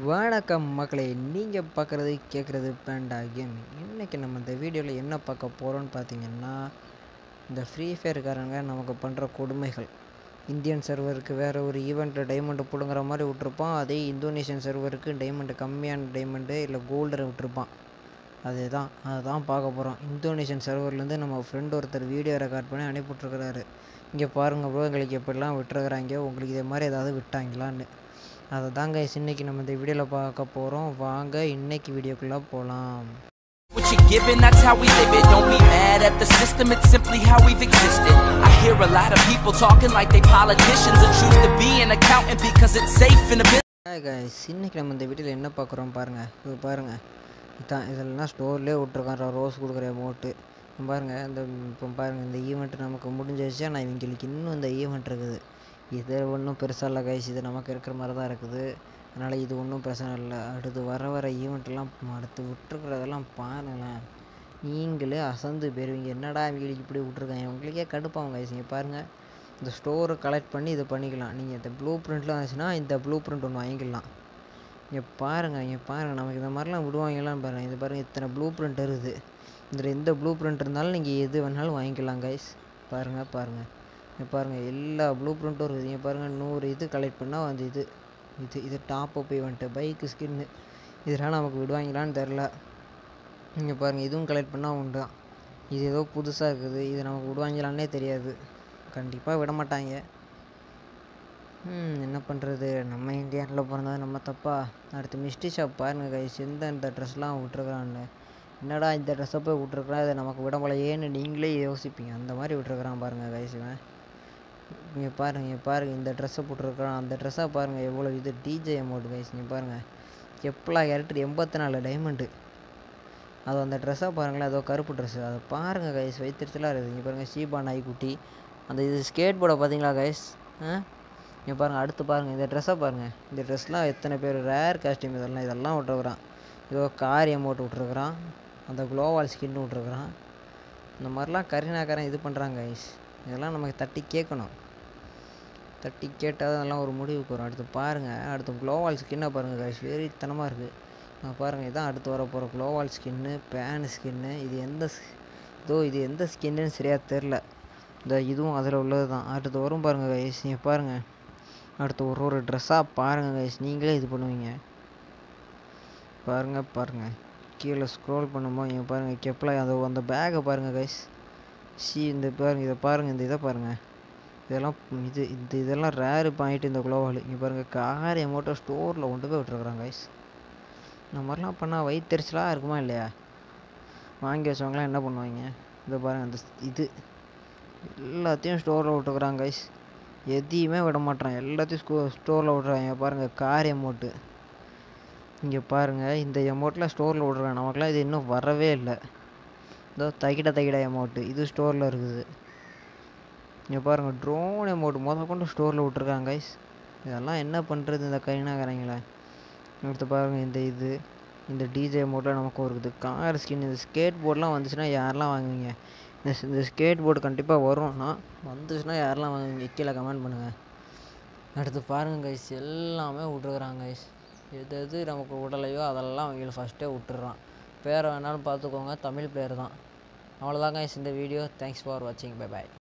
வணக்கம் மக்களே நீங்கள் பார்க்குறது கேட்குறது பேண்டா கேம் இன்றைக்கி நம்ம இந்த வீடியோவில் என்ன பார்க்க போகிறோம்னு பார்த்தீங்கன்னா இந்த ஃப்ரீ ஃபயர்காரங்க நமக்கு பண்ணுற கொடுமைகள் இந்தியன் சர்வருக்கு வேறு ஒரு ஈவெண்ட்டில் டைமண்டு பிடுங்குற மாதிரி விட்ருப்பான் அதே இந்தோனேஷியன் சர்வருக்கு டைமண்டு கம்மியான டைமண்டு இல்லை கோல்டரை விட்டுருப்பான் அதுதான் அதுதான் பார்க்க போகிறோம் இந்தோனேஷியன் சர்வர்லேருந்து நம்ம ஃப்ரெண்ட் ஒருத்தர் வீடியோ ரெக்கார்ட் பண்ணி அனுப்பிவிட்ருக்கிறாரு இங்கே பாருங்கள் ப்ரோ எங்களுக்கு எப்படிலாம் விட்டுருக்குறாங்க உங்களுக்கு இதே மாதிரி ஏதாவது விட்டாங்களான்னு அதை தாங்க இன்னைக்கு நம்ம இந்த வீடியோவில் பார்க்க போகிறோம் வாங்க இன்னைக்கு வீடியோக்குள்ளே போகலாம் What you're given, that's how we live it. Don't be mad at the system, it's simply how we've existed. I hear a lot of people talking like they politicians and choose to be an accountant because it's safe in the business. Hi guys இன்னைக்கு நம்ம இந்த வீடியோவில் என்ன பார்க்குறோம் பாருங்கள் இது பாருங்கள் இதான் இதெல்லாம் ஸ்டோர்லேயே விட்ருக்கான் ரோஸ் கொடுக்குற அமௌண்ட்டு பாருங்கள் இந்த இப்போ பாருங்கள் இந்த ஈவெண்ட் நமக்கு முடிஞ்சிருச்சு ஆனால் இவங்களுக்கு இன்னும் இந்த ஈவெண்ட் இருக்குது இது ஒன்றும் பெருசாக இல்லை கைஸ் இது நமக்கு இருக்கிற மாதிரி தான் இருக்குது அதனால் இது ஒன்றும் பிரச்சனை இல்லை அடுத்து வர வர ஈவெண்ட்லாம் அடுத்து விட்டுருக்குறதெல்லாம் பாருங்களேன் நீங்களே அசந்து போயிருவீங்க என்னடா இவங்களுக்கு இப்படி விட்ருக்காங்க உங்களுக்கே கடுப்பாகும் கைஸ் நீங்கள் பாருங்கள் இந்த ஸ்டோரை கலெக்ட் பண்ணி இது பண்ணிக்கலாம் நீங்கள் இந்த ப்ளூ பிரிண்ட்லாம் இருந்துச்சுன்னா இந்த ப்ளூ பிரிண்ட் ஒன்று வாங்கிக்கலாம் இங்கே பாருங்கள் இங்கே பாருங்கள் நமக்கு இந்த மாதிரிலாம் விடுவாங்களான்னு பாருங்கள் இது பாருங்கள் இத்தனை ப்ளூ பிரிண்ட் இருக்குது இதில் எந்த ப்ளூ பிரிண்ட் இருந்தாலும் நீங்கள் எது வேணாலும் வாங்கிக்கலாம் கைஸ் பாருங்கள் பாருங்கள் இங்கே பாருங்கள் எல்லா ப்ளூ பிரிண்ட்டும் இருக்குது இங்கே பாருங்கள் நூறு இது கலெக்ட் பண்ணால் அந்த இது இது இது டாப் அப் வந்துட்டு பைக்கு ஸ்கின்னு இதெல்லாம் நமக்கு விடுவாங்களான்னு தெரில இங்கே பாருங்கள் இதுவும் கலெக்ட் பண்ணால் உண்டு தான் இது ஏதோ புதுசாக இருக்குது இது நமக்கு விடுவாங்களான்னே தெரியாது கண்டிப்பாக விட மாட்டாங்க ம், என்ன பண்ணுறது நம்ம இந்தியாவில் பிறந்தது நம்ம தப்பா அடுத்து மிஸ்டி ஷாப் பாருங்கள் கைஸ் எந்த இந்த ட்ரெஸ்லாம் விட்ருக்குறான்னு என்னடா இந்த ட்ரெஸ்ஸை போய் விட்ருக்குறான் இதை நமக்கு விட போலையேன்னு நீங்களே யோசிப்பீங்க அந்த மாதிரி விட்ருக்குறான் பாருங்கள் கைஸ் இவன் இங்கே பாருங்கள் இங்கே பாருங்கள் இந்த ட்ரெஸ்ஸை போட்டிருக்கிறான் அந்த ட்ரெஸ்ஸாக பாருங்கள் எவ்வளோ இது டிஜே அமௌண்ட் கைஸ் இங்கே பாருங்கள் எப்பலா கேரக்டர் எண்பத்தி நாலு டைமண்டு அது அந்த ட்ரெஸ்ஸாக பாருங்களேன் அதோ கருப்பு ட்ரெஸ்ஸு அதை பாருங்கள் கைஸ் வைத்திருச்சலாக இருக்குது இங்கே பாருங்கள் ஷீபா நாய்க்குட்டி அந்த இது ஸ்கேட் போர்டை பார்த்தீங்களா கைஸ் ஆ இங்கே பாருங்கள் அடுத்து பாருங்கள் இந்த ட்ரெஸ்ஸை பாருங்கள் இந்த ட்ரெஸ்லாம் எத்தனை பேர் ரேர் காஸ்டியூம் இதெல்லாம் இதெல்லாம் விட்ருக்குறான் இதோ கார் அமௌண்ட் விட்ருக்குறான் அந்த க்ளோவால் ஸ்கின் விட்ருக்குறான் இந்த மாதிரிலாம் கரீனாக்காரன் இது பண்ணுறாங்க கைஸ் இதெல்லாம் நமக்கு தட்டி கேட்கணும் தட்டி கேட்டால் தான் அதெல்லாம் ஒரு முடிவுக்கு வரும் அடுத்து பாருங்கள் அடுத்து க்ளோவால் ஸ்கின்னை பாருங்கள் கைஸ் வெறித்தனமாக இருக்குது பாருங்கள் இதான் அடுத்து வர போகிற க்ளோவால் ஸ்கின்னு பேன் ஸ்கின்னு இது எந்த ஸ்- இதோ இது எந்த ஸ்கின்னுன்னு சரியாக தெரில இந்த இதுவும் அதில் உள்ளது தான் அடுத்து வரும் பாருங்கள் கைஸ் நீங்கள் பாருங்கள் அடுத்து ஒரு ஒரு ட்ரெஸ்ஸாக பாருங்கள் கைஸ் நீங்களே இது பண்ணுவீங்க பாருங்கள் பாருங்கள் கீழே ஸ்க்ரோல் பண்ணும்போது இங்கே பாருங்கள் கெப்லா அந்த அந்த பேக்கை பாருங்கள் கைஸ் சி இந்த பாருங்கள் இதை பாருங்கள் இந்த இதை பாருங்கள் இதெல்லாம் இது இந்த இதெல்லாம் ரேரு பாயிண்ட் இந்த குளோவால் இங்கே பாருங்கள் கார் எமௌண்ட்டை ஸ்டோரில் கொண்டு போய் விட்ருக்குறாங்க கைஸ் இந்த மாதிரிலாம் பண்ணால் வயிற்றுச்சலாக இருக்குமா இல்லையா வாங்கி வச்சவங்களாம் என்ன பண்ணுவாங்க இதை பாருங்கள் அந்த ஸ்- இது எல்லாத்தையும் ஸ்டோரில் விட்டுக்குறாங்க கைஸ் எதையுமே விட மாட்றான் எல்லாத்தையும் ஸ்கூ ஸ்டோரில் விட்றாங்க பாருங்கள் கார் எமௌண்ட்டு இங்கே பாருங்கள் இந்த எமௌண்ட்லாம் ஸ்டோரில் விட்றாங்க நமக்குலாம் இது இன்னும் வரவே இல்லை இதோ தகிட தகிட எமௌண்ட்டு இது ஸ்டோரில் இருக்குது இங்கே பாருங்கள் ட்ரோன் எமௌண்ட் முத கொண்டு ஸ்டோரில் விட்ருக்காங்க கைஸ் இதெல்லாம் என்ன பண்ணுறது இந்த கைனாக்காரங்களே அடுத்து பாருங்கள் இந்த இது இந்த டிஜே மோட்லாம் நமக்கு இருக்குது கார் ஸ்கின் இந்த ஸ்கேட் போர்டெலாம் வந்துச்சுன்னா யாரெல்லாம் வாங்குவீங்க இந்த ஸ்- இந்த ஸ்கேட் போர்டு கண்டிப்பாக வரும்னா வந்துச்சுன்னா யாரெல்லாம் வாங்குவீங்க கீழே கமெண்ட் பண்ணுங்கள் அடுத்து பாருங்கள் கைஸ் எல்லாமே விட்ருக்குறாங்க கைஸ் எது எது நமக்கு விடலையோ அதெல்லாம் அவங்கள ஃபஸ்ட்டே விட்டுறான் பேரை வேணாலும் பார்த்துக்கோங்க தமிழ் பேர் தான் அவ்வளோதான் கைஸ் இந்த வீடியோ தேங்க்ஸ் ஃபார் வாட்சிங் பை பாய்